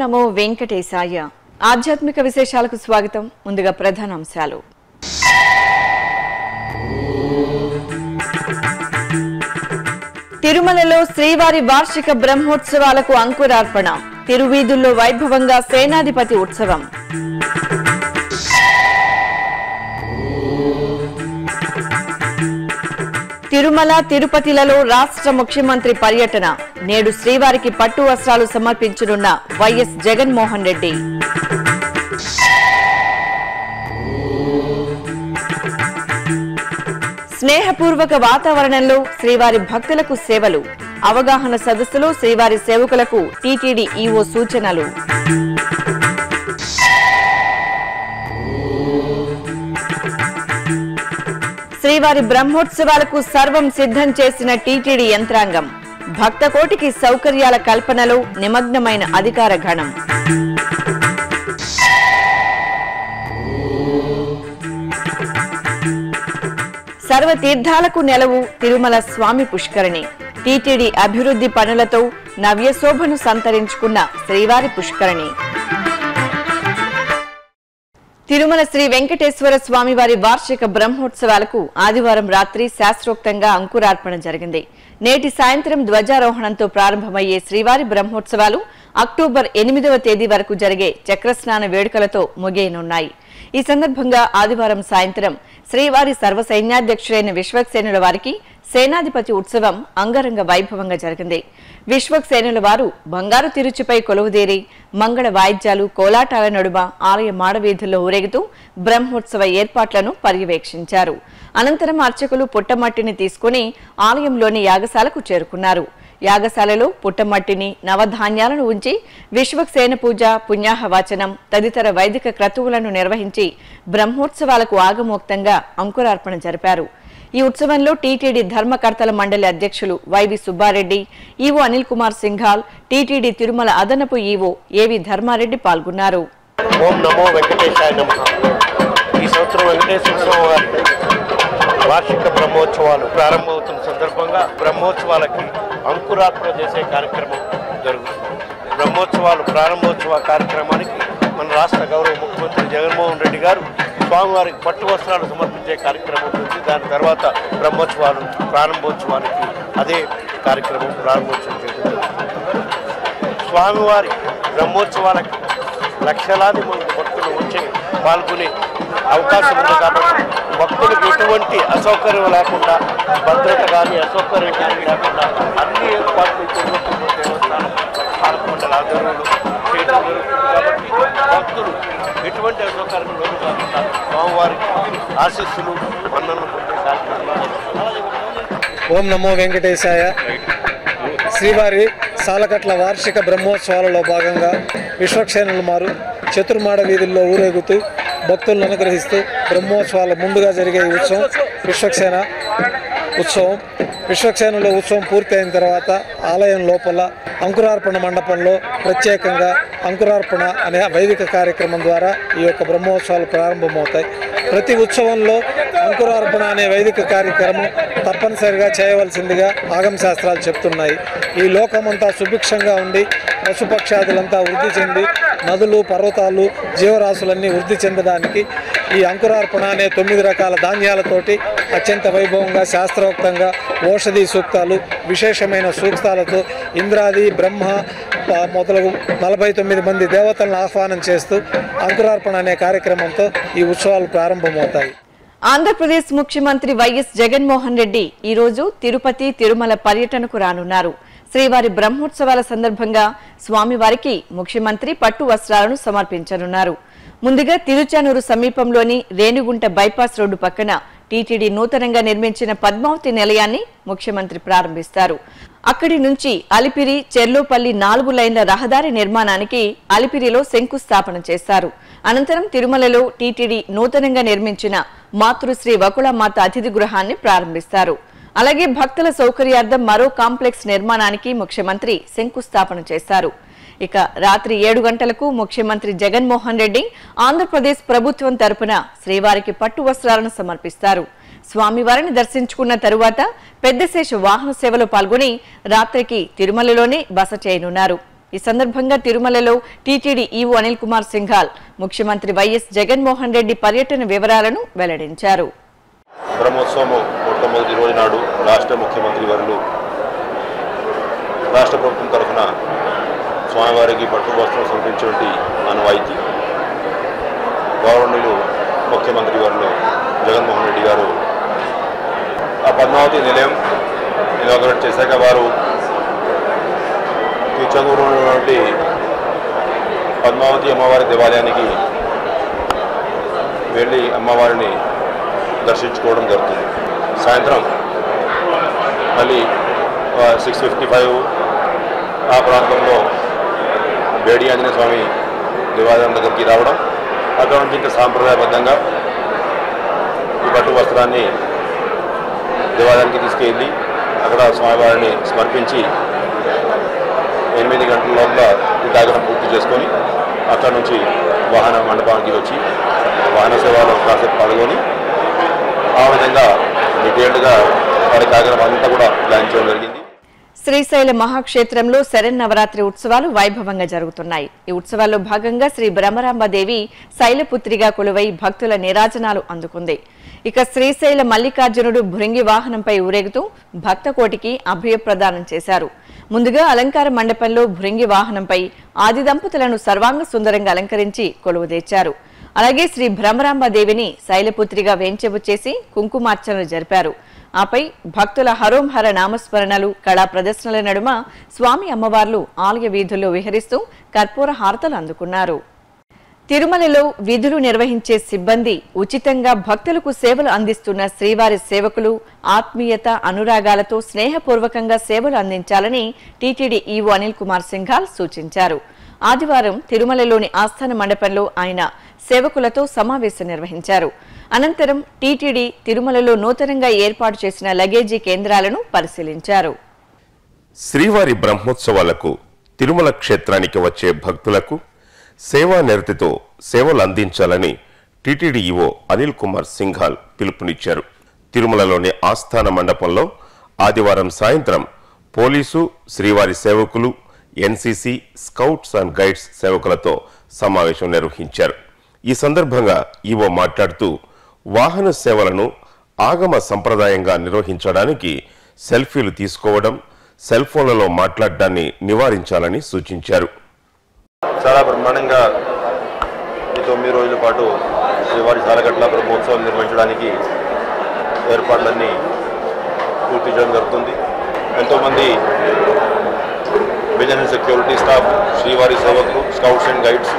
నమో వెంకటేశాయ ఆధ్యాత్మిక విశేషాలకు స్వాగతం ముందుగా ప్రధాన అంశాలు తిరుమలలో శ్రీవారి వార్షిక బ్రహ్మోత్సవాలకు అంకురార్పణ తిరువీధుల్లో వైభవంగా సేనాధిపతి ఉత్సవం తిరుమల తిరుపతిలలో రాష్ట్ర ముఖ్యమంత్రి పర్యటన నేడు శ్రీవారికి పట్టు వస్త్రాలు సమర్పించనున్న వైఎస్ జగన్మోహన్ రెడ్డి స్నేహపూర్వక వాతావరణంలో శ్రీవారి భక్తులకు సేవలు అవగాహన సదస్సులో శ్రీవారి సేవకులకు టీటీడీ ఈవో సూచనలు శ్రీవారి బ్రహ్మోత్సవాలకు సర్వం సిద్ధం చేసిన టీటీడీ యంత్రాంగం భక్త కోటికి సౌకర్యాల కల్పనలో నిమగ్నమైన అధికార గణం సర్వ తీర్థాలకు నెలవు తిరుమల స్వామి పుష్కరిణి టీటీడీ అభివృద్ధి పనులతో నవ్యశోభను సంతరించుకున్న శ్రీవారి పుష్కరిణి తిరుమల శ్రీ వెంకటేశ్వర స్వామివారి వార్షిక బ్రహ్మోత్సవాలకు ఆదివారం రాత్రి శాస్త్రోక్తంగా అంకురార్పణ జరిగింది నేటి సాయంత్రం ధ్వజారోహణంతో ప్రారంభమయ్యే శ్రీవారి బ్రహ్మోత్సవాలు అక్టోబర్ ఎనిమిదవ తేదీ వరకు జరిగే చక్రస్నాన వేడుకలతో ముగియనున్నాయి ఈ సందర్భంగా ఆదివారం సాయంత్రం శ్రీవారి సర్వసైన్యాధ్యక్షుడైన విశ్వక్సేనుల వారికి సేనాధిపతి ఉత్సవం అంగరంగ వైభవంగా జరిగింది విశ్వక్సేనుల వారు బంగారు తిరుచిపై కొలువుదేరి మంగళ వాయిద్యాలు కోలాటాల నడుమ ఆలయ మాడవీధుల్లో ఊరేగుతూ బ్రహ్మోత్సవ ఏర్పాట్లను పర్యవేక్షించారు అనంతరం అర్చకులు పుట్టమట్టిని తీసుకుని ఆలయంలోని యాగశాలకు చేరుకున్నారు యాగశాలలో పుట్టమట్టిని నవధాన్యాలను ఉంచి విశ్వక్సేన పూజ పుణ్యాహవాచనం తదితర వైదిక క్రతువులను నిర్వహించి బ్రహ్మోత్సవాలకు ఆగమోక్తంగా అంకురార్పణ జరిపారు ఈ ఉత్సవంలో టీటీడీ ధర్మకర్తల మండలి అధ్యక్షులు YV Subbareddy EO Anil Kumar Singhal TTD Tirumala అదనపు ఈవో ఏవి ధర్మారెడ్డి పాల్గొన్నారు ఓం నమో వెంకటేశాయ నమ ఈ సంవత్సరం వెంకటేశ్వర స్వామి వారి వార్షిక బ్రహ్మోత్సవాలు ప్రారంభమవుతున్న సందర్భంగా బ్రహ్మోత్సవాలకి అంకురార్పణ చేసే కార్యక్రమం జరుగుతుంది బ్రహ్మోత్సవాలు ప్రారంభోత్సవ కార్యక్రమానికి మన రాష్ట్ర గౌరవ ముఖ్యమంత్రి జగన్మోహన్ రెడ్డి గారు స్వామివారికి పట్టు వస్త్రాలు సమర్పించే కార్యక్రమం ఉంది దాని తర్వాత బ్రహ్మోత్సవాలు ప్రారంభోత్సవానికి అదే కార్యక్రమం ప్రారంభోత్సవం చేయడం జరుగుతుంది. స్వామివారి బ్రహ్మోత్సవాలకి లక్షలాది మంది భక్తులు వచ్చి పాల్గొనే అవకాశం ఉంది కాబట్టి భక్తులకు ఎటువంటి అసౌకర్యం లేకుండా భద్రత కానీ అసౌకర్యం కానీ లేకుండా అన్ని ఏర్పాట్లు తిరుమల దేవస్థానం పాలకొండల ఆధ్వర్యంలో చేయడం జరుగుతుంది కాబట్టి భక్తులు ఎటువంటి అసౌకర్యం లోను కాకుండా స్వామివారికి ఆశీస్సులు మన్ననలు పొందే కార్యక్రమం జరుగుతుంది. ఓం నమో వెంకటేశాయ శ్రీవారి సాలకట్ల వార్షిక బ్రహ్మోత్సవాలలో భాగంగా విశ్వక్షేణులు మారు చతుర్మాడ వీధుల్లో ఊరేగుతూ భక్తులను అనుగ్రహిస్తూ బ్రహ్మోత్సవాల ముందుగా జరిగే ఈ ఉత్సవం విశ్వక్సేన ఉత్సవం విశ్వక్సేనలో ఉత్సవం పూర్తి అయిన తర్వాత ఆలయం లోపల అంకురార్పణ మండపంలో ప్రత్యేకంగా అంకురార్పణ అనే వైదిక కార్యక్రమం ద్వారా ఈ యొక్క బ్రహ్మోత్సవాలు ప్రారంభమవుతాయి ప్రతి ఉత్సవంలో అంకురార్పణ అనే వైదిక కార్యక్రమం తప్పనిసరిగా చేయవలసిందిగా ఆగమ శాస్త్రాలు చెప్తున్నాయి ఈ లోకమంతా సుభిక్షంగా ఉండి పశుపక్షాదులంతా వృద్ధి చెంది నదులు పర్వతాలు జీవరాశులన్నీ వృద్ధి చెందడానికి ఈ అంకురార్పణ అనే తొమ్మిది రకాల ధాన్యాలతోటి అత్యంత వైభవంగా శాస్త్రోక్తంగా ఓషధి సూక్తాలు విశేషమైన సూక్తాలతో ఇంద్రాది బ్రహ్మ ఆ, మొదలగు నలభై తొమ్మిది మంది దేవతలను ఆహ్వానం చేస్తూ అంకురార్పణ అనే కార్యక్రమంతో ఈ ఉత్సవాలు ప్రారంభమవుతాయి ఆంధ్రప్రదేశ్ ముఖ్యమంత్రి వైఎస్ జగన్మోహన్ రెడ్డి ఈ రోజు తిరుపతి తిరుమల పర్యటనకు రానున్నారు శ్రీవారి బ్రహ్మోత్సవాల సందర్భంగా స్వామివారికి ముఖ్యమంత్రి పట్టు వస్త్రాలను సమర్పించనున్నారు ముందుగా తిరుచానూరు సమీపంలోని రేణిగుంట బైపాస్ రోడ్డు పక్కన టీటీడీ నూతనంగా నిర్మించిన పద్మావతి నిలయాన్ని ముఖ్యమంత్రి ప్రారంభిస్తారు అక్కడి నుంచి అలిపిరి చెర్లోపల్లి నాలుగు లైన్ల రహదారి నిర్మాణానికి అలిపిరిలో శంకుస్థాపన చేస్తారు అనంతరం తిరుమలలో టీటీడీ నూతనంగా నిర్మించిన మాతృశ్రీ వకుళమాత అతిథి గృహాన్ని ప్రారంభిస్తారు అలాగే భక్తుల సౌకర్యార్థం మరో కాంప్లెక్స్ నిర్మాణానికి ముఖ్యమంత్రి శంకుస్థాపన చేస్తారు ఇక రాత్రి ఏడు గంటలకు ముఖ్యమంత్రి జగన్మోహన్ రెడ్డి ఆంధ్రప్రదేశ్ ప్రభుత్వం తరపున శ్రీవారికి పట్టు వస్త్రాలను సమర్పిస్తారు స్వామివారిని దర్శించుకున్న తరువాత పెద్దశేష వాహన సేవలో పాల్గొని రాత్రికి తిరుమలలోనే బస చేయనున్నారు ఈ సందర్భంగా తిరుమలలో టీటీడీ ఈవో అనిల్ కుమార్ సింఘాల్ ముఖ్యమంత్రి వైఎస్ జగన్మోహన్ రెడ్డి పర్యటన వివరాలను వెల్లడించారు బ్రహ్మోత్సవం మొట్టమొదటి రోజు నాడు రాష్ట్ర ముఖ్యమంత్రి వర్యులు రాష్ట్ర ప్రభుత్వం తరఫున స్వామివారికి పట్టు వస్త్రం సమర్పించేటువంటి అనువాయితీ గౌరవనీయులు ముఖ్యమంత్రి వర్యులు జగన్మోహన్ రెడ్డి గారు ఆ పద్మావతి నిలయం ఇనాగరేట్ చేశాక వారు తిరుచందూరు ఉన్నటువంటి పద్మావతి అమ్మవారి దేవాలయానికి వెళ్ళి అమ్మవారిని దర్శించుకోవడం జరుగుతుంది సాయంత్రం మళ్ళీ సిక్స్ ఫిఫ్టీ ఫైవ్ ఆ ప్రాంతంలో వేడి ఆంజనేయ స్వామి దేవాలయం దగ్గరికి రావడం అక్కడ నుంచి ఇంకా సాంప్రదాయబద్ధంగా ఈ పట్టు వస్త్రాన్ని దేవాలయానికి తీసుకెళ్ళి అక్కడ స్వామివారిని సమర్పించి ఎనిమిది గంటల లోపల ఈ కార్యక్రమం పూర్తి చేసుకొని అక్కడ నుంచి వాహన మండపానికి వచ్చి వాహన సేవలో కాసేపు పాల్గొని ఆ విధంగా డీటెయిల్డ్గా వారి కార్యక్రమం అంతా కూడా ప్లాన్ చేయడం జరిగింది శ్రీశైల మహాక్షేత్రంలో శరన్నవరాత్రి ఉత్సవాలు వైభవంగా జరుగుతున్నాయి ఈ ఉత్సవాల్లో భాగంగా శ్రీ బ్రహ్మరాంబదేవి శైలపుత్రిగా కొలువై భక్తుల నిరాజనాలు అందుకుంది ఇక శ్రీశైల మల్లికార్జునుడు భృంగి వాహనంపై ఊరేగుతూ భక్త కోటికి అభయప్రదానం చేశారు ముందుగా అలంకార మండపంలో భృంగి వాహనంపై ఆది దంపతులను సర్వాంగ సుందరంగా అలంకరించి కొలువుదీర్చారు అలాగే శ్రీ భ్రమరాంబదేవిని శైలపుత్రిగా వేంచెవు చేసి కుంకుమార్చనలు జరిపారు ఆపై భక్తుల హరోంహర నామస్మరణలు కళా ప్రదర్శనల నడుమ స్వామి అమ్మవార్లు ఆలయ వీధుల్లో విహరిస్తూ కర్పూర హారతలు అందుకున్నారు తిరుమలలో విధులు నిర్వహించే సిబ్బంది ఉచితంగా భక్తులకు సేవలు అందిస్తున్న శ్రీవారి సేవకులు ఆత్మీయత అనురాగాలతో స్నేహపూర్వకంగా సేవలు అందించాలని టీటీడీ ఈవో అనిల్ కుమార్ సింఘాల్ సూచించారు ఆదివారం తిరుమలలోని ఆస్థాన మండపంలో ఆయన సేవకులతో సమావేశం నిర్వహించారు అనంతరం టీటీడీ తిరుమలలో నూతనంగా ఏర్పాటు చేసిన లగేజీ కేంద్రాలను పరిశీలించారు శ్రీవారి బ్రహ్మోత్సవాలకు తిరుమల క్షేత్రానికి వచ్చే భక్తులకు సేవా నిరతితో సేవలు అందించాలని టీటీడీ ఈవో అనిల్ కుమార్ సింఘాల్ పిలుపునిచ్చారు తిరుమలలోని ఆస్థాన మండపంలో ఆదివారం సాయంత్రం పోలీసు శ్రీవారి సేవకులు ఎన్సీసీ స్కౌట్స్ అండ్ గైడ్స్ సేవకులతో సమావేశం నిర్వహించారు ఈ సందర్భంగా ఈవో మాట్లాడుతూ వాహన సేవలను ఆగమ సంప్రదాయంగా నిర్వహించడానికి సెల్ఫీలు తీసుకోవడం సెల్ ఫోన్లలో మాట్లాడడాన్ని నివారించాలని సూచించారు చాలా బ్రహ్మాండంగా ఈ తొమ్మిది రోజుల పాటు శ్రీవారి సాలగట్ల బ్రహ్మోత్సవం నిర్వహించడానికి ఏర్పాట్లన్నీ పూర్తి చేయడం జరుగుతుంది ఎంతోమంది విజిలెన్స్ సెక్యూరిటీ స్టాఫ్ శ్రీవారి సేవకులు స్కౌట్స్ అండ్ గైడ్స్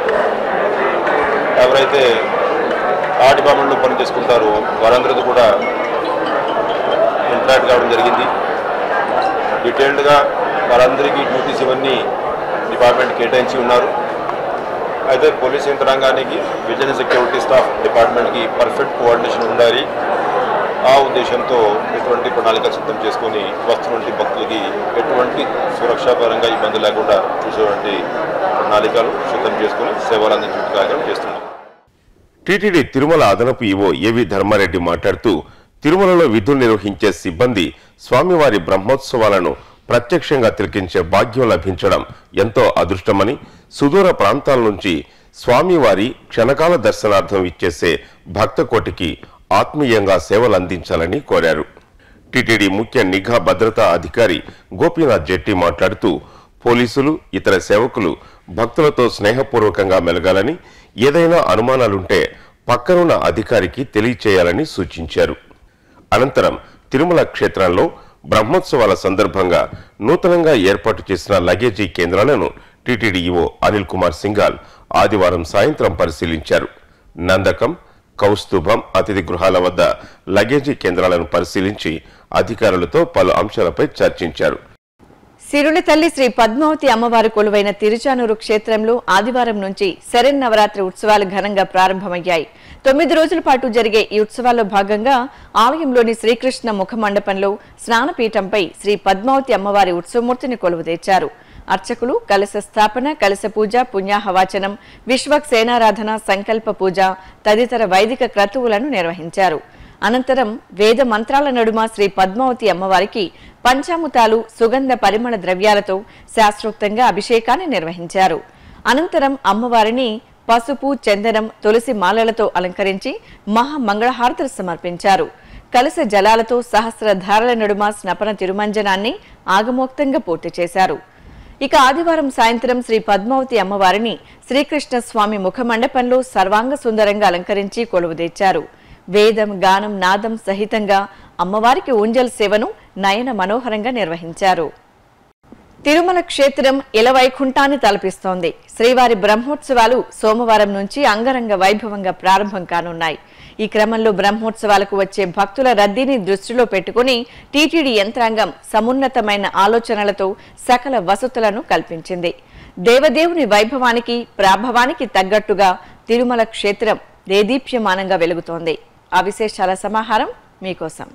ఎవరైతే ఆ డిపార్ట్మెంట్లో పని చేసుకుంటారో వారందరితో కూడా ఇంటరాక్ట్ కావడం జరిగింది డీటెయిల్డ్గా వారందరికీ డ్యూటీస్ ఇవన్నీ డిపార్ట్మెంట్ కేటాయించి ఉన్నారు అయితే పోలీస్ యంత్రాంగానికి విజిలెన్స్ సెక్యూరిటీ స్టాఫ్ డిపార్ట్మెంట్కి పర్ఫెక్ట్ కోఆర్డినేషన్ ఉండాలి ఆ ఉద్దేశంతో ఎటువంటి ప్రణాళిక సిద్ధం చేసుకొని వస్తున్నటువంటి భక్తులకి ఎటువంటి సురక్షాపరంగా ఇబ్బంది లేకుండా చూసేటువంటి ప్రణాళికలు సిద్ధం చేసుకొని సేవలు అందించే కార్యక్రమం చేస్తున్నాం టీటీడీ తిరుమల అదనపు ఈవో ఏవి ధర్మారెడ్డి మాట్లాడుతూ తిరుమలలో విధులు నిర్వహించే సిబ్బంది స్వామివారి బ్రహ్మోత్సవాలను ప్రత్యక్షంగా తిలకించే భాగ్యం లభించడం ఎంతో అదృష్టమని సుదూర ప్రాంతాల నుంచి స్వామివారి క్షణకాల దర్శనార్థం ఇచ్చేసే భక్త కోటికి ఆత్మీయంగా సేవలు అందించాలని కోరారు టీటీడీ ముఖ్య నిఘా భద్రతా అధికారి గోపీనాథ్ జెట్టి మాట్లాడుతూ పోలీసులు ఇతర సేవకులు భక్తులతో స్నేహపూర్వకంగా మెలగాలని ఏదైనా అనుమానాలుంటే పక్కనున్న అధికారికి తెలియచేయాలని సూచించారు అనంతరం తిరుమల క్షేత్రంలో బ్రహ్మోత్సవాల సందర్భంగా నూతనంగా ఏర్పాటు చేసిన లగేజీ కేంద్రాలను టీటీడీ ఈవో అనిల్ కుమార్ సింఘాల్ ఆదివారం సాయంత్రం పరిశీలించారు నందకం కౌస్తుభం అతిథి గృహాల వద్ద లగేజీ కేంద్రాలను పరిశీలించి అధికారులతో పలు అంశాలపై చర్చించారు సిరుల తల్లి శ్రీ పద్మావతి అమ్మవారి కొలువైన తిరుచానూరు క్షేత్రంలో ఆదివారం నుంచి శరన్నవరాత్రి ఉత్సవాలు ఘనంగా ప్రారంభమయ్యాయి తొమ్మిది రోజుల పాటు జరిగే ఈ ఉత్సవాల్లో భాగంగా ఆలయంలోని శ్రీకృష్ణ ముఖ మండపంలో స్నానపీఠంపై శ్రీ పద్మావతి అమ్మవారి ఉత్సవమూర్తిని కొలువు తెచ్చారు అర్చకులు కలశ స్థాపన కలశ పూజ పుణ్యాహవాచనం విశ్వక్ సేనారాధన సంకల్ప పూజ తదితర వైదిక క్రతువులను నిర్వహించారు అనంతరం వేద మంత్రాల నడుమ శ్రీ పద్మావతి అమ్మవారికి పంచాముతాలు సుగంధ పరిమళ ద్రవ్యాలతో శాస్త్రోక్తంగా అభిషేకాన్ని నిర్వహించారు అనంతరం అమ్మవారిని పసుపు చందనం తులసి మాలలతో అలంకరించి మహామంగళహారతులు సమర్పించారు కలశ జలాలతో సహస్రధారల నడుమ స్నపన తిరుమంజనాన్ని ఆగమోక్తంగా పూర్తి చేశారు ఇక ఆదివారం సాయంత్రం శ్రీ పద్మావతి అమ్మవారిని శ్రీకృష్ణ స్వామి ముఖమండపంలో సర్వాంగ సుందరంగా అలంకరించి కొలువుదీర్చారు వేదం గానం నాదం సహితంగా అమ్మవారికి ఊంజల్ సేవను నయన మనోహరంగా నిర్వహించారు తిరుమల క్షేత్రం ఇలవైకుంఠాన్ని తలపిస్తోంది శ్రీవారి బ్రహ్మోత్సవాలు సోమవారం నుంచి అంగరంగ వైభవంగా ప్రారంభం కానున్నాయి ఈ క్రమంలో బ్రహ్మోత్సవాలకు వచ్చే భక్తుల రద్దీని దృష్టిలో పెట్టుకుని టీటీడీ యంత్రాంగం సమున్నతమైన ఆలోచనలతో సకల వసతులను కల్పించింది దేవదేవుని వైభవానికి ప్రాభవానికి తగ్గట్టుగా తిరుమల క్షేత్రం దేదీప్యమానంగా వెలుగుతోంది ఆ విశేషాల సమాహారం మీకోసం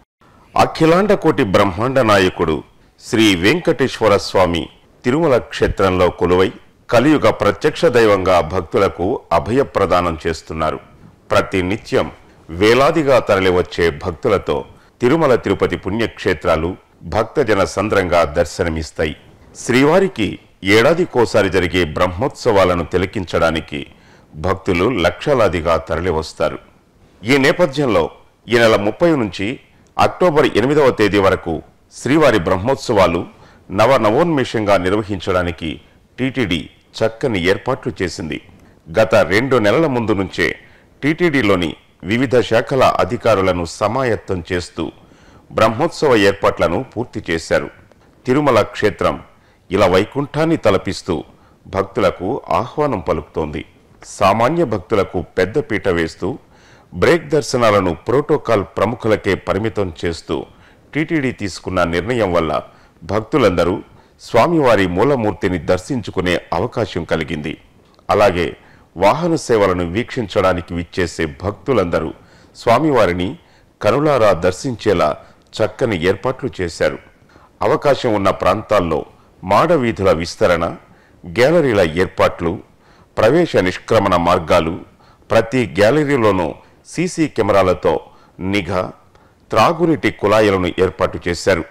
అఖిలాండ కోటి బ్రహ్మాండ నాయకుడు శ్రీ వెంకటేశ్వర స్వామి తిరుమల క్షేత్రంలో కొలువై కలియుగ ప్రత్యక్ష దైవంగా భక్తులకు అభయ ప్రదానం చేస్తున్నారు ప్రతి నిత్యం వేలాదిగా తరలివచ్చే భక్తులతో తిరుమల తిరుపతి పుణ్యక్షేత్రాలు భక్తజన సంద్రంగా దర్శనమిస్తాయి శ్రీవారికి ఏడాదికోసారి జరిగే బ్రహ్మోత్సవాలను తిలకించడానికి భక్తులు లక్షలాదిగా తరలివస్తారు ఈ నేపథ్యంలో ఈ నెల ముప్పై నుంచి అక్టోబర్ ఎనిమిదవ తేదీ వరకు శ్రీవారి బ్రహ్మోత్సవాలు నవ నవోన్మేషంగా నిర్వహించడానికి టీటీడీ చక్కని ఏర్పాట్లు చేసింది గత రెండు నెలల ముందు నుంచే టీటీడీలోని వివిధ శాఖల అధికారులను సమాయత్తం చేస్తూ బ్రహ్మోత్సవ ఏర్పాట్లను పూర్తి చేశారు తిరుమల క్షేత్రం ఇలా వైకుంఠాన్ని తలపిస్తూ భక్తులకు ఆహ్వానం పలుకుతోంది సామాన్య భక్తులకు పెద్దపీట వేస్తూ బ్రేక్ దర్శనాలను ప్రోటోకాల్ ప్రముఖులకే పరిమితం చేస్తూ టీటీడీ తీసుకున్న నిర్ణయం వల్ల భక్తులందరూ స్వామివారి మూలమూర్తిని దర్శించుకునే అవకాశం కలిగింది అలాగే వాహన సేవలను వీక్షించడానికి విచ్చేసే భక్తులందరూ స్వామివారిని కనులారా దర్శించేలా చక్కని ఏర్పాట్లు చేశారు అవకాశం ఉన్న ప్రాంతాల్లో మాడ వీధుల విస్తరణ గ్యాలరీల ఏర్పాట్లు ప్రవేశ నిష్క్రమణ మార్గాలు ప్రతి గ్యాలరీలోనూ సీసీ కెమెరాలతో నిఘా త్రాగునీటి కుళాయిలను ఏర్పాటు చేశారు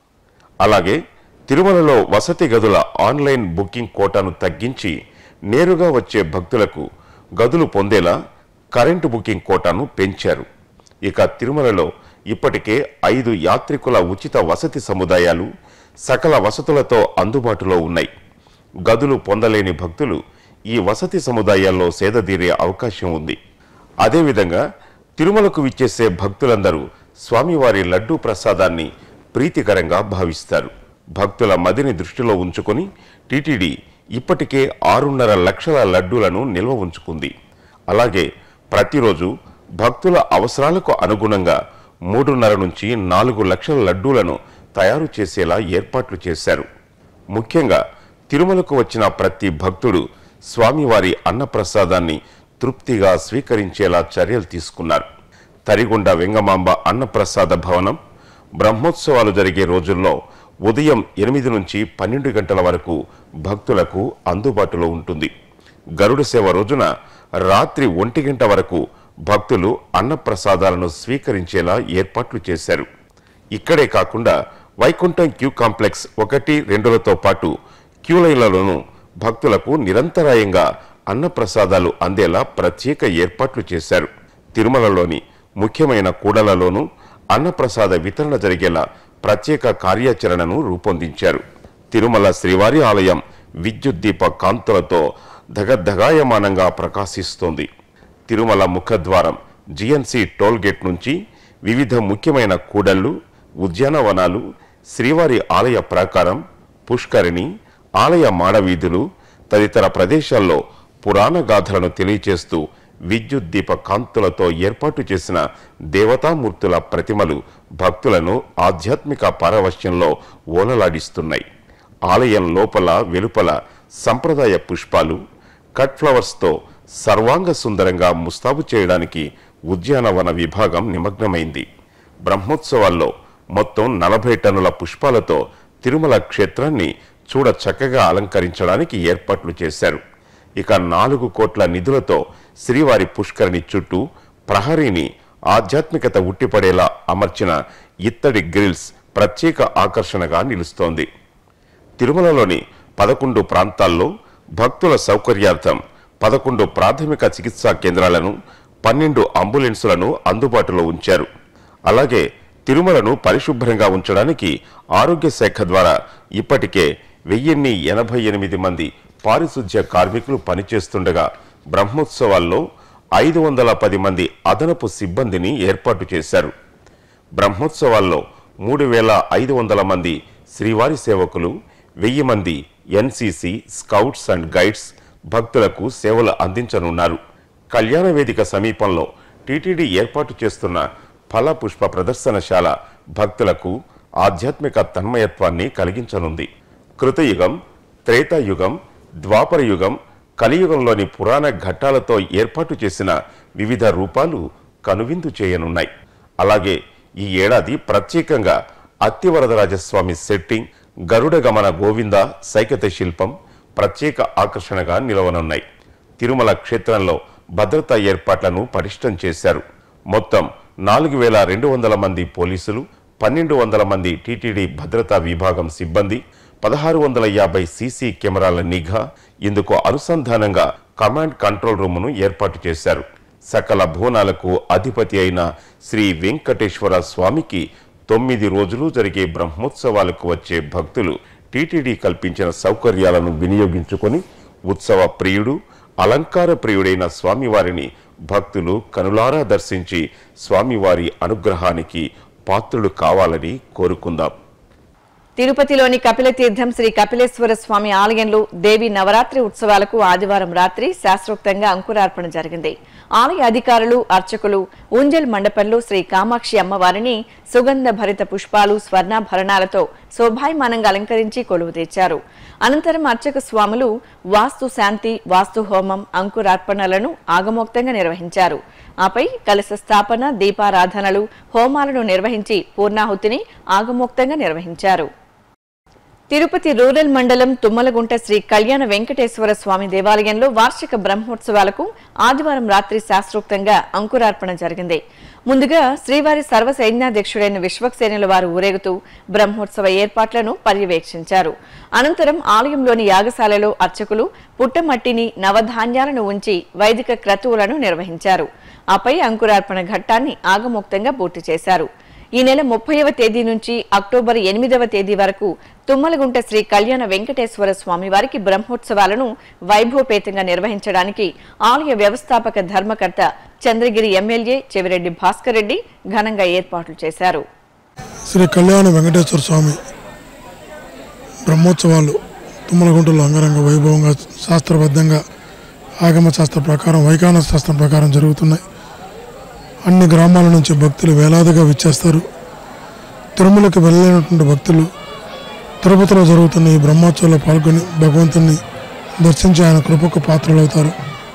అలాగే తిరుమలలో వసతి గదుల ఆన్లైన్ బుకింగ్ కోటాను తగ్గించి నేరుగా వచ్చే భక్తులకు గదులు పొందేలా కరెంటు బుకింగ్ కోటాను పెంచారు ఇక తిరుమలలో ఇప్పటికే ఐదు యాత్రికుల ఉచిత వసతి సముదాయాలు సకల వసతులతో అందుబాటులో ఉన్నాయి గదులు పొందలేని భక్తులు ఈ వసతి సముదాయాల్లో సేదతీరే అవకాశం ఉంది అదేవిధంగా తిరుమలకు విచ్చేసే భక్తులందరూ స్వామివారి లడ్డూ ప్రసాదాన్ని ప్రీతికరంగా భావిస్తారు భక్తుల మదిని దృష్టిలో ఉంచుకొని టీటీడీ ఇప్పటికే ఆరున్నర లక్షల లడ్డూలను నిల్వ ఉంచుకుంది అలాగే ప్రతిరోజు భక్తుల అవసరాలకు అనుగుణంగా మూడున్నర నుంచి నాలుగు లక్షల లడ్డూలను తయారు చేసేలా ఏర్పాట్లు చేశారు ముఖ్యంగా తిరుమలకు వచ్చిన ప్రతి భక్తుడు స్వామివారి అన్నప్రసాదాన్ని తృప్తిగా స్వీకరించేలా చర్యలు తీసుకున్నారు తరిగొండ వెంగమాంబ అన్నప్రసాద భవనం బ్రహ్మోత్సవాలు జరిగే రోజుల్లో ఉదయం ఎనిమిది నుంచి పన్నెండు గంటల వరకు భక్తులకు అందుబాటులో ఉంటుంది గరుడ సేవ రోజున రాత్రి ఒంటి గంట వరకు భక్తులు అన్నప్రసాదాలను స్వీకరించేలా ఏర్పాట్లు చేశారు ఇక్కడే కాకుండా వైకుంఠం క్యూ కాంప్లెక్స్ ఒకటి రెండులతో పాటు క్యూ లైన్లలోనూ భక్తులకు నిరంతరాయంగా అన్నప్రసాదాలు అందేలా ప్రత్యేక ఏర్పాట్లు చేశారు తిరుమలలోని ముఖ్యమైన కూడలలోనూ అన్నప్రసాద వితరణ జరిగేలా ప్రత్యేక కార్యాచరణను రూపొందించారు తిరుమల శ్రీవారి ఆలయం విద్యుత్ దీప కాంతులతో ధగధగాయమానంగా ప్రకాశిస్తోంది తిరుమల ముఖద్వారం జిఎన్సి టోల్ గేట్ నుంచి వివిధ ముఖ్యమైన కూడళ్లు ఉద్యానవనాలు శ్రీవారి ఆలయ ప్రాకారం పుష్కరిణి ఆలయ మాడవీధులు తదితర ప్రదేశాల్లో పురాణ గాథలను తెలియచేస్తూ విద్యుత్ దీప కాంతులతో ఏర్పాటు చేసిన దేవతామూర్తుల ప్రతిమలు భక్తులను ఆధ్యాత్మిక పారవశ్యంలో ఓలలాడిస్తున్నాయి ఆలయం లోపల వెలుపల సంప్రదాయ పుష్పాలు కట్ ఫ్లవర్స్తో సర్వాంగ సుందరంగా ముస్తాబు చేయడానికి ఉద్యానవన విభాగం నిమగ్నమైంది బ్రహ్మోత్సవాల్లో మొత్తం నలభై టన్నుల పుష్పాలతో తిరుమల క్షేత్రాన్ని చూడ చక్కగా అలంకరించడానికి ఏర్పాట్లు చేశారు ఇక నాలుగు కోట్ల నిధులతో శ్రీవారి పుష్కరిణి చుట్టూ ప్రహరీని ఆధ్యాత్మికత ఉట్టిపడేలా అమర్చిన ఇత్తడి గ్రిల్స్ ప్రత్యేక ఆకర్షణగా నిలుస్తోంది తిరుమలలోని పదకొండు ప్రాంతాల్లో భక్తుల సౌకర్యార్థం పదకొండు ప్రాథమిక చికిత్సా కేంద్రాలను పన్నెండు అంబులెన్సులను అందుబాటులో ఉంచారు అలాగే తిరుమలను పరిశుభ్రంగా ఉంచడానికి ఆరోగ్య శాఖ ద్వారా ఇప్పటికే వెయ్యిన్ని ఎనభై ఎనిమిది మంది పారిశుధ్య కార్మికులు పనిచేస్తుండగా బ్రహ్మోత్సవాల్లో ఐదు వందల పది మంది అదనపు సిబ్బందిని ఏర్పాటు చేశారు బ్రహ్మోత్సవాల్లో మూడు వేల ఐదు వందల మంది శ్రీవారి సేవకులు వెయ్యి మంది ఎన్సిసి స్కౌట్స్ అండ్ గైడ్స్ భక్తులకు సేవలు అందించనున్నారు కళ్యాణ వేదిక సమీపంలో టీటీడీ ఏర్పాటు చేస్తున్న ఫల పుష్ప ప్రదర్శనశాల భక్తులకు ఆధ్యాత్మిక తన్మయత్వాన్ని కలిగించనుంది కృతయుగం త్రేతాయుగం ద్వాపర యుగం కలియుగంలోని పురాణ ఘట్టాలతో ఏర్పాటు చేసిన వివిధ రూపాలు కనువిందు చేయనున్నాయి అలాగే ఈ ఏడాది ప్రత్యేకంగా అత్తివరదరాజస్వామి సెట్టింగ్ గరుడ గమన గోవింద సైకత శిల్పం ప్రత్యేక ఆకర్షణగా నిలవనున్నాయి తిరుమల క్షేత్రంలో భద్రతా ఏర్పాట్లను పటిష్టం చేశారు మొత్తం నాలుగు వేల రెండు వందల మంది పోలీసులు పన్నెండు వందల మంది టీటీడీ భద్రతా విభాగం సిబ్బంది పదహారు వందల యాభై సీసీ కెమెరాల నిఘా ఇందుకు అనుసంధానంగా కమాండ్ కంట్రోల్ రూమును ఏర్పాటు చేశారు సకల భువనాలకు అధిపతి అయిన శ్రీ వెంకటేశ్వర స్వామికి తొమ్మిది రోజులు జరిగే బ్రహ్మోత్సవాలకు వచ్చే భక్తులు టీటీడీ కల్పించిన సౌకర్యాలను వినియోగించుకొని ఉత్సవ ప్రియుడు అలంకార ప్రియుడైన స్వామివారిని భక్తులు కనులారా దర్శించి స్వామివారి అనుగ్రహానికి పాత్రులు కావాలని కోరుకుందాం తిరుపతిలోని కపిలతీర్థం శ్రీ కపిలేశ్వర స్వామి ఆలయంలో దేవి నవరాత్రి ఉత్సవాలకు ఆదివారం రాత్రి శాస్త్రోక్తంగా అంకురార్పణ జరిగింది ఆలయ అధికారులు అర్చకులు ఉంజల్ మండపంలో శ్రీ కామాక్షి అమ్మవారిని సుగంధ భరిత పుష్పాలు స్వర్ణాభరణాలతో శోభాయమానంగా అలంకరించి కొలువు తెచ్చారు అనంతరం అర్చక స్వాములు వాస్తు శాంతి వాస్తు హోమం అంకురార్పణలను ఆగమోక్తంగా నిర్వహించారు ఆపై కలశ స్థాపన దీపారాధనలు హోమాలను నిర్వహించి పూర్ణాహుతిని ఆగమోక్తంగా నిర్వహించారు తిరుపతి రూరల్ మండలం తుమ్మలగుంట శ్రీ కళ్యాణ వెంకటేశ్వర స్వామి దేవాలయంలో వార్షిక బ్రహ్మోత్సవాలకు ఆదివారం రాత్రి శాస్త్రోక్తంగా అంకురార్పణ జరిగింది ముందుగా శ్రీవారి సర్వ సైన్యాధ్యక్షుడైన విశ్వక్సేనుల వారు ఊరేగుతూ బ్రహ్మోత్సవ ఏర్పాట్లను పర్యవేక్షించారు అనంతరం ఆలయంలోని యాగశాలలో అర్చకులు పుట్టమట్టిని నవధాన్యాలను ఉంచి వైదిక క్రతువులను నిర్వహించారు ఆపై అంకురార్పణ ఘట్టాన్ని ఆగమోక్తంగా పూర్తి చేశారు ఈ నెల ముప్పైవ తేదీ నుంచి అక్టోబర్ ఎనిమిదవ తేదీ వరకు తుమ్మలగుంట శ్రీ కళ్యాణ వెంకటేశ్వర స్వామి వారికి బ్రహ్మోత్సవాలను వైభవపేతంగా నిర్వహించడానికి ఆలయ వ్యవస్థాపక ధర్మకర్త చంద్రగిరి ఎమ్మెల్యే చెవిరెడ్డి భాస్కర్ రెడ్డి ఘనంగా ఏర్పాట్లు చేశారు శ్రీ కళ్యాణ వెంకటేశ్వర స్వామి బ్రహ్మోత్సవాలు తుమ్మలగుంటలో అంగరంగ వైభవంగా శాస్త్రబద్ధంగా ఆగమ శాస్త్ర ప్రకారం వైకాన శాస్త్రం ప్రకారం జరుగుతున్నాయి అన్ని గ్రామాల నుంచి భక్తులు వేలాదిగా విచ్చేస్తారు తిరుమలకి వెళ్ళలేనటువంటి భక్తులు తిరుపతిలో జరుగుతున్న ఈ బ్రహ్మోత్సవంలో పాల్గొని భగవంతుని దర్శించి ఆయన కృపకు పాత్రలవుతారు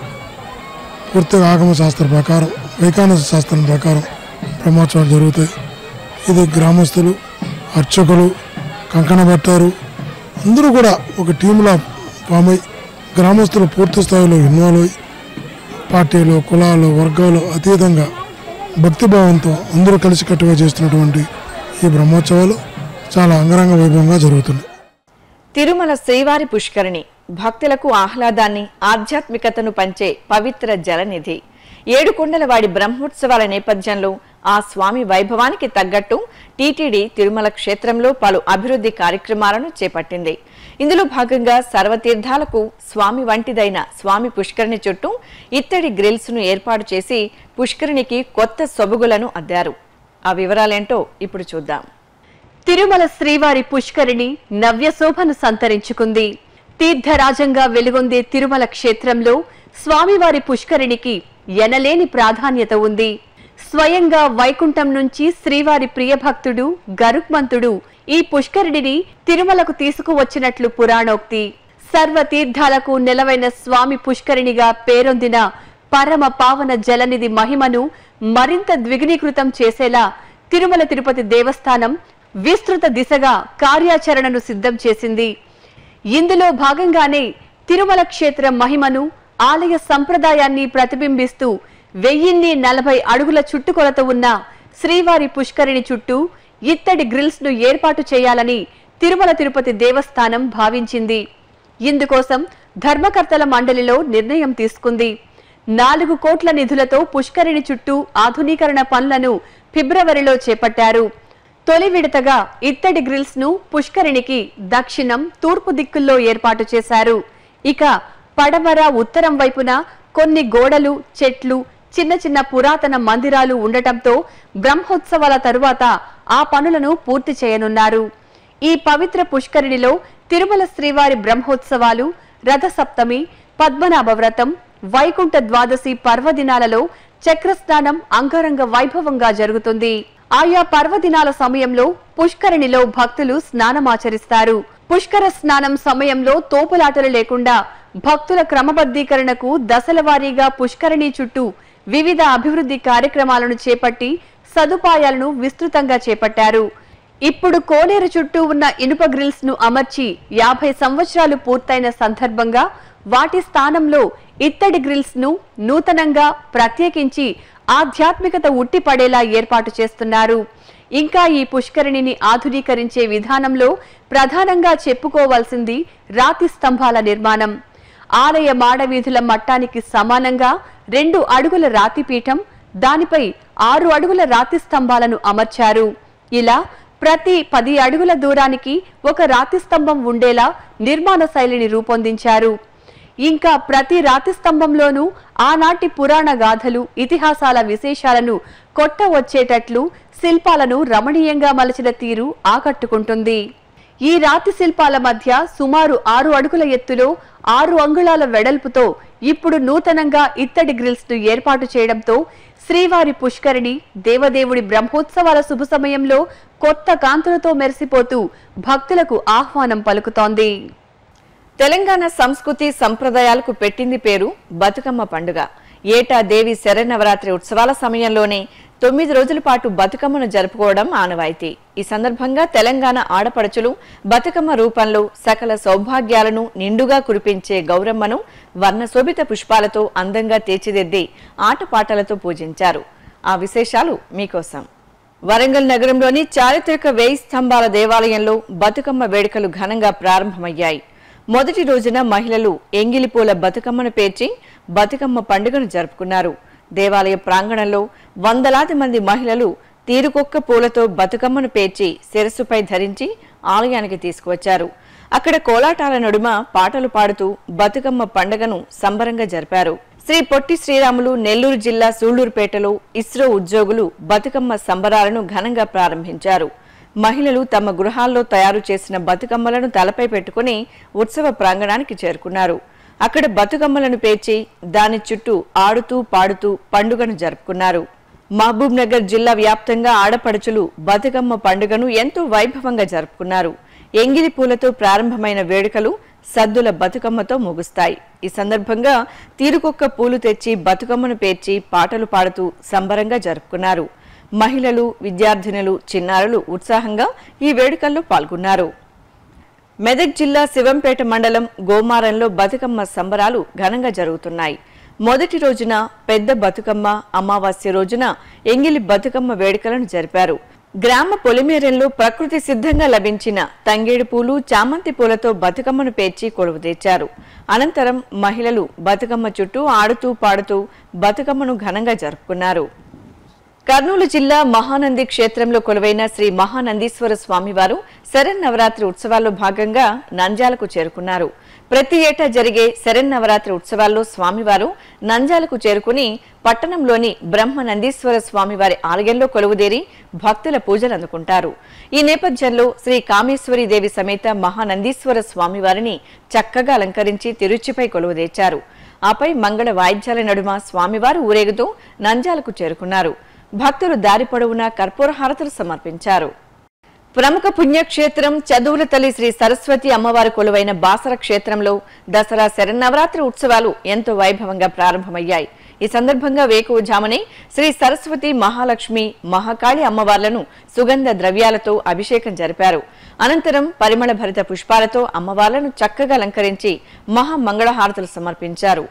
పూర్తిగా ఆగమ శాస్త్ర ప్రకారం వైకాన శాస్త్రం ప్రకారం బ్రహ్మోత్సవాలు జరుగుతాయి ఇది గ్రామస్తులు అర్చకులు కంకణ పెట్టారు అందరూ కూడా ఒక టీంలా ఫామ్ అయి గ్రామస్తులు పూర్తి స్థాయిలో ఇన్వాల్వ్ అయ్యి పార్టీలు కులాలు వర్గాలు అతీతంగా భక్తిభావంతో అందరూ కలిసికట్టుగా చేస్తున్నటువంటి ఈ బ్రహ్మోత్సవాలు చాలా అంగరంగ వైభవంగా జరుగుతున్నాయి తిరుమల శ్రీవారి పుష్కరిణి భక్తులకు ఆహ్లాదాన్ని ఆధ్యాత్మికతను పంచే పవిత్ర జలనిధి ఏడుకొండలవాడి బ్రహ్మోత్సవాల నేపథ్యంలో ఆ స్వామి వైభవానికి తగ్గట్టు టీటీడీ తిరుమల క్షేత్రంలో పలు అభివృద్ధి కార్యక్రమాలను చేపట్టింది ఇందులో భాగంగా సర్వతీర్థాలకు స్వామి వంటిదైన స్వామి పుష్కరిణి చుట్టూ ఇత్తడి గ్రిల్స్ ను ఏర్పాటు చేసి పుష్కరిణికి కొత్త సొబగులను అద్దారు ఆ వివరాలేంటో ఇప్పుడు చూద్దాం తిరుమల శ్రీవారి పుష్కరిణి నవ్య శోభను సంతరించుకుంది తీర్థరాజంగా వెలుగొందే తిరుమల క్షేత్రంలో స్వామివారి పుష్కరిణికి ఎనలేని ప్రాధాన్యత ఉంది స్వయంగా వైకుంఠం నుంచి శ్రీవారి ప్రియభక్తుడు గరుక్మంతుడు ఈ పుష్కరిణిని తిరుమలకు తీసుకువచ్చినట్లు పురాణోక్తి సర్వ తీర్థాలకు నెలవైన స్వామి పుష్కరిణిగా పేరొందిన పరమ పావన జలనిధి మహిమను మరింత ద్విగుణీకృతం చేసేలా తిరుమల తిరుపతి దేవస్థానం విస్తృత దిశగా కార్యాచరణను సిద్ధం చేసింది ఇందులో భాగంగానే తిరుమల క్షేత్ర మహిమను ఆలయ సంప్రదాయాన్ని ప్రతిబింబిస్తూ వెయ్యిన్ని నలభై అడుగుల చుట్టుకొలత ఉన్న శ్రీవారి పుష్కరిణి చుట్టూ ఇత్తడి గ్రిల్స్ ను ఏర్పాటు చేయాలని తిరుమల తిరుపతి దేవస్థానం భావించింది ఇందుకోసం ధర్మకర్తల మండలిలో నిర్ణయం తీసుకుంది నాలుగు కోట్ల నిధులతో పుష్కరిణి చుట్టూ ఆధునీకరణ పనులను ఫిబ్రవరిలో చేపట్టారు తొలి విడతగా ఇత్తడి గ్రిల్స్ ను పుష్కరిణికి దక్షిణం తూర్పు దిక్కుల్లో ఏర్పాటు చేశారు ఇక పడమర ఉత్తరం వైపున కొన్ని గోడలు చెట్లు చిన్న చిన్న పురాతన మందిరాలు ఉండటంతో బ్రహ్మోత్సవాల తరువాత ఆ పనులను పూర్తి చేయనున్నారు ఈ పవిత్ర పుష్కరిణిలో తిరుమల శ్రీవారి బ్రహ్మోత్సవాలు రథసప్తమి పద్మనాభ వ్రతం వైకుంఠ ద్వాదశి పర్వదినాలలో చక్రస్నానం అంగరంగ వైభవంగా జరుగుతుంది ఆయా పర్వదినాల సమయంలో పుష్కరిణిలో భక్తులు స్నానమాచరిస్తారు పుష్కర స్నానం సమయంలో తోపులాటలు లేకుండా భక్తుల క్రమబద్ధీకరణకు దశల వారీగా పుష్కరిణి చుట్టూ వివిధ అభివృద్ధి కార్యక్రమాలను చేపట్టి సదుపాయాలను విస్తృతంగా చేపట్టారు ఇప్పుడు కోనేరు చుట్టూ ఉన్న ఇనుప గ్రిల్స్ ను అమర్చి యాభై సంవత్సరాలు పూర్తయిన సందర్భంగా వాటి స్థానంలో ఇత్తడి గ్రిల్స్ ను నూతనంగా ప్రత్యేకించి ఆధ్యాత్మికత ఉట్టిపడేలా ఏర్పాటు చేస్తున్నారు ఇంకా ఈ పుష్కరిణిని ఆధునీకరించే విధానంలో ప్రధానంగా చెప్పుకోవాల్సింది రాతి స్తంభాల నిర్మాణం ఆలయ మాడవీధుల మట్టానికి సమానంగా రెండు అడుగుల రాతిపీఠం దానిపై ఆరు అడుగుల రాతి స్తంభాలను అమర్చారు ఇలా ప్రతి పది అడుగుల దూరానికి ఒక రాతి స్తంభం ఉండేలా నిర్మాణ శైలిని రూపొందించారు ఇంకా ప్రతి రాతి స్తంభంలోనూ ఆనాటి పురాణ గాథలు ఇతిహాసాల విశేషాలను కొట్ట వచ్చేటట్లు శిల్పాలను రమణీయంగా మలచిన తీరు ఆకట్టుకుంటుంది ఈ రాతి శిల్పాల మధ్య సుమారు ఆరు అడుగుల ఎత్తులో ఆరు అంగుళాల వెడల్పుతో ఇప్పుడు నూతనంగా ఇత్తడి గ్రిల్స్ ను ఏర్పాటు చేయడంతో శ్రీవారి పుష్కరిణి దేవదేవుడి బ్రహ్మోత్సవాల శుభ సమయంలో కొత్త కాంతులతో మెరిసిపోతూ భక్తులకు ఆహ్వానం పలుకుతోంది తెలంగాణ సంస్కృతి సంప్రదాయాలకు పెట్టింది పేరు బతుకమ్మ పండుగ ఏటా దేవి శరన్నవరాత్రి ఉత్సవాల సమయంలోనే తొమ్మిది రోజుల పాటు బతుకమ్మను జరుపుకోవడం ఆనవాయితీ ఈ సందర్భంగా తెలంగాణ ఆడపడుచులు బతుకమ్మ రూపంలో సకల సౌభాగ్యాలను నిండుగా కురిపించే గౌరమ్మను వర్ణశోభిత పుష్పాలతో అందంగా తీర్చిదిద్ది ఆటపాటలతో పూజించారు ఆ విశేషాలు మీకోసం వరంగల్ నగరంలోని చారిత్రక వేయి స్తంభాల దేవాలయంలో బతుకమ్మ వేడుకలు ఘనంగా ప్రారంభమయ్యాయి మొదటి రోజున మహిళలు ఎంగిలిపూల బతుకమ్మను పేర్చి బతుకమ్మ పండుగను జరుపుకున్నారు దేవాలయ ప్రాంగణంలో వందలాది మంది మహిళలు తీరుకొక్క పూలతో బతుకమ్మను పేర్చి శిరస్సుపై ధరించి ఆలయానికి తీసుకువచ్చారు అక్కడ కోలాటాల నడుమ పాటలు పాడుతూ బతుకమ్మ పండుగను సంబరంగా జరిపారు శ్రీ పొట్టి శ్రీరాములు నెల్లూరు జిల్లా సూళ్లూరుపేటలో ఇస్రో ఉద్యోగులు బతుకమ్మ సంబరాలను ఘనంగా ప్రారంభించారు మహిళలు తమ గృహాల్లో తయారు చేసిన బతుకమ్మలను తలపై పెట్టుకుని ఉత్సవ ప్రాంగణానికి చేరుకున్నారు అక్కడ బతుకమ్మలను పేర్చి దాని చుట్టూ ఆడుతూ పాడుతూ పండుగను జరుపుకున్నారు మహబూబ్ నగర్ జిల్లా వ్యాప్తంగా ఆడపడుచులు బతుకమ్మ పండుగను ఎంతో వైభవంగా జరుపుకున్నారు ఎంగిలి పూలతో ప్రారంభమైన వేడుకలు సద్దుల బతుకమ్మతో ముగుస్తాయి ఈ సందర్భంగా తీరుకొక్క పూలు తెచ్చి బతుకమ్మను పేర్చి పాటలు పాడుతూ సంబరంగా జరుపుకున్నారు మహిళలు విద్యార్థినులు చిన్నారులు ఉత్సాహంగా ఈ వేడుకల్లో పాల్గొన్నారు మెదక్ జిల్లా శివంపేట మండలం గోమారంలో బతుకమ్మ సంబరాలు ఘనంగా జరుగుతున్నాయి మొదటి రోజున పెద్ద బతుకమ్మ అమావాస్య రోజున ఎంగిలి బతుకమ్మ వేడుకలను జరిపారు గ్రామ పొలిమేరంలో ప్రకృతి సిద్ధంగా లభించిన తంగేడు పూలు చామంతి పూలతో బతుకమ్మను పేర్చి కొలువు తెచ్చారు అనంతరం మహిళలు బతుకమ్మ చుట్టూ ఆడుతూ పాడుతూ బతుకమ్మను ఘనంగా జరుపుకున్నారు కర్నూలు జిల్లా మహానంది క్షేత్రంలో కొలువైన శ్రీ మహానందీశ్వర స్వామివారు శరన్నవరాత్రి ఉత్సవాల్లో భాగంగా నంజాలకు చేరుకున్నారు ప్రతి ఏటా జరిగే శరన్నవరాత్రి ఉత్సవాల్లో స్వామివారు నంజాలకు చేరుకుని పట్టణంలోని బ్రహ్మ నందీశ్వర స్వామివారి ఆలయంలో కొలువుదేరి భక్తుల పూజలు అందుకుంటారు ఈ నేపథ్యంలో శ్రీ కామేశ్వరి దేవి సమేత మహానందీశ్వర స్వామివారిని చక్కగా అలంకరించి తిరుచిపై కొలువుదేర్చారు ఆపై మంగళ వాయిద్యాల నడుమ స్వామివారు ఊరేగుతూ నంజాలకు చేరుకున్నారు భక్తులు దారి పొడవునా కర్పూర హారతులు సమర్పించారు ప్రముఖ పుణ్యక్షేత్రం చదువుల తల్లి శ్రీ సరస్వతి అమ్మవారి కొలువైన బాసర క్షేత్రంలో దసరా శరన్నవరాత్రి ఉత్సవాలు ఎంతో వైభవంగా ప్రారంభమయ్యాయి ఈ సందర్భంగా వేకువజామునే శ్రీ సరస్వతి మహాలక్ష్మి మహాకాళి అమ్మవార్లను సుగంధ ద్రవ్యాలతో అభిషేకం జరిపారు అనంతరం పరిమళ భరిత పుష్పాలతో అమ్మవార్లను చక్కగా అలంకరించి మహామంగళహారతులు సమర్పించారు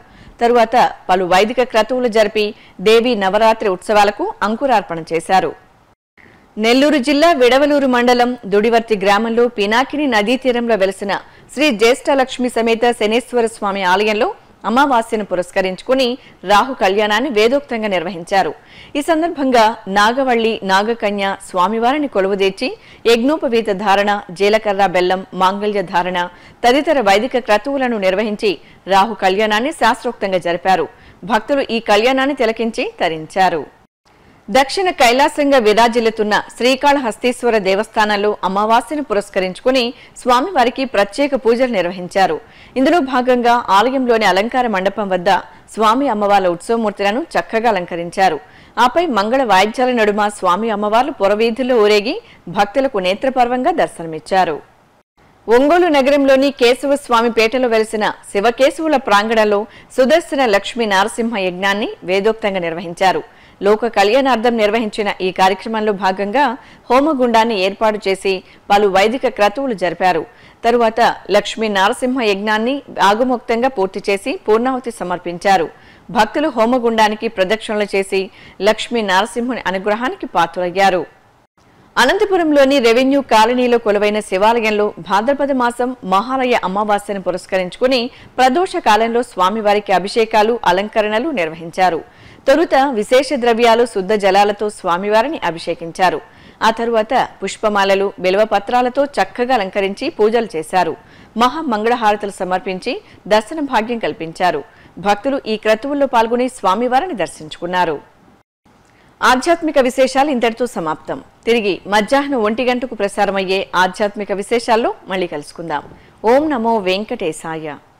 తరువాత పలు వైదిక క్రతువులు జరిపి దేవి నవరాత్రి ఉత్సవాలకు అంకురార్పణ చేశారు నెల్లూరు జిల్లా విడవలూరు మండలం దుడివర్తి గ్రామంలో పినాకిని నదీ తీరంలో వెలిసిన శ్రీ జ్యేష్ఠలక్ష్మి సమేత శనేశ్వర స్వామి ఆలయంలో అమావాస్యను పురస్కరించుకుని రాహు కళ్యాణాన్ని వేదోక్తంగా నిర్వహించారు ఈ సందర్భంగా నాగవల్లి నాగకన్య స్వామివారిని కొలువుదీర్చి యజ్ఞోపవీత ధారణ జీలకర్ర బెల్లం మాంగళ్య ధారణ తదితర వైదిక క్రతువులను నిర్వహించి రాహు కళ్యాణాన్ని శాస్త్రోక్తంగా జరిపారు భక్తులు ఈ కళ్యాణాన్ని తిలకించి తరించారు దక్షిణ కైలాసంగా విరాజిల్లుతున్న శ్రీకాళహస్తీశ్వర దేవస్థానంలో అమావాస్యను పురస్కరించుకుని స్వామివారికి ప్రత్యేక పూజలు నిర్వహించారు ఇందులో భాగంగా ఆలయంలోని అలంకార మండపం వద్ద స్వామి అమ్మవార్ల ఉత్సవమూర్తులను చక్కగా అలంకరించారు ఆపై మంగళ వాయిద్యాల నడుమ స్వామి అమ్మవార్లు పురవీధుల్లో ఊరేగి భక్తులకు నేత్రపర్వంగా దర్శనమిచ్చారు ఒంగోలు నగరంలోని కేశవ స్వామి పేటలో వెలిసిన శివకేశవుల ప్రాంగణంలో సుదర్శన లక్ష్మీ నారసింహ యజ్ఞాన్ని వేదోక్తంగా నిర్వహించారు లోక కళ్యాణార్థం నిర్వహించిన ఈ కార్యక్రమంలో భాగంగా హోమగుండాన్ని ఏర్పాటు చేసి పలు వైదిక క్రతువులు జరిపారు తరువాత లక్ష్మీ నారసింహ యజ్ఞాన్ని ఆగమోక్తంగా పూర్తి చేసి పూర్ణాహుతి సమర్పించారు భక్తులు హోమగుండానికి ప్రదక్షిణలు చేసి లక్ష్మీ నారసింహుని అనుగ్రహానికి పాత్రలయ్యారు అనంతపురంలోని రెవెన్యూ కాలనీలో కొలువైన శివాలయంలో భాద్రపద మాసం మహాలయ అమావాస్యను పురస్కరించుకుని ప్రదోష కాలంలో స్వామివారికి అభిషేకాలు అలంకరణలు నిర్వహించారు తొలుత విశేష ద్రవ్యాలు శుద్ధ జలాలతో స్వామివారిని అభిషేకించారు ఆ తరువాత పుష్పమాలలు బిల్వపత్రాలతో చక్కగా అలంకరించి పూజలు చేశారు మహా మంగళహారతులు సమర్పించి దర్శన భాగ్యం కల్పించారు భక్తులు ఈ క్రతువుల్లో పాల్గొని స్వామివారిని దర్శించుకున్నారు ఆధ్యాత్మిక విశేషాలు ఇంతటితో సమాప్తం తిరిగి మధ్యాహ్నం ఒంటి గంటకు ప్రసారమయ్యే ఆధ్యాత్మిక విశేషాల్లో మళ్ళీ కలుసుకుందాం ఓం నమో వెంకటేశాయ